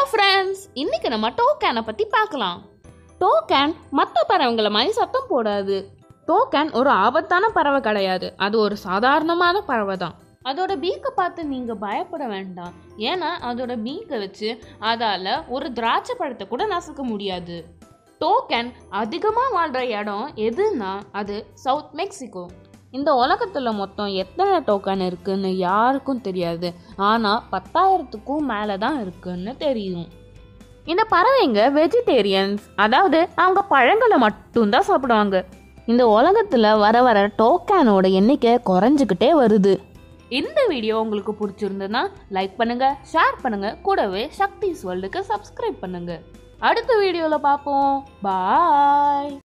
friends இன்னைக்கு நம்ம டோக்கேனை பற்றி பார்க்கலாம் டோக்கேன் மற்ற பறவைங்களை மாதிரி சத்தம் போடாது டோக்கேன் ஒரு ஆபத்தான பறவை கிடையாது அது ஒரு சாதாரணமான பறவை தான் அதோட பீக்கை பார்த்து நீங்கள் பயப்பட வேண்டாம் ஏன்னா அதோட பீக்கை வச்சு அதால் ஒரு திராட்சை பழத்தை கூட நசுக்க முடியாது டோக்கன் அதிகமாக வாழ்கிற இடம் எதுன்னா அது சவுத் மெக்சிகோ இந்த உலகத்தில் மொத்தம் எத்தனை டோக்கன் இருக்குன்னு யாருக்கும் தெரியாது ஆனால் பத்தாயிரத்துக்கும் மேலே தான் இருக்குன்னு தெரியும் இந்த பறவைங்க வெஜிடேரியன்ஸ் அதாவது அவங்க பழங்களை மட்டும்தான் சாப்பிடுவாங்க இந்த உலகத்தில் வர வர டோக்கனோட எண்ணிக்கை குறைஞ்சிக்கிட்டே வருது இந்த வீடியோ உங்களுக்கு பிடிச்சிருந்ததுன்னா லைக் பண்ணுங்க ஷேர் பண்ணுங்க கூடவே சக்திஸ் வேர்ல்டுக்கு சப்ஸ்கிரைப் பண்ணுங்க அடுத்த வீடியோவில் பார்ப்போம் பாய்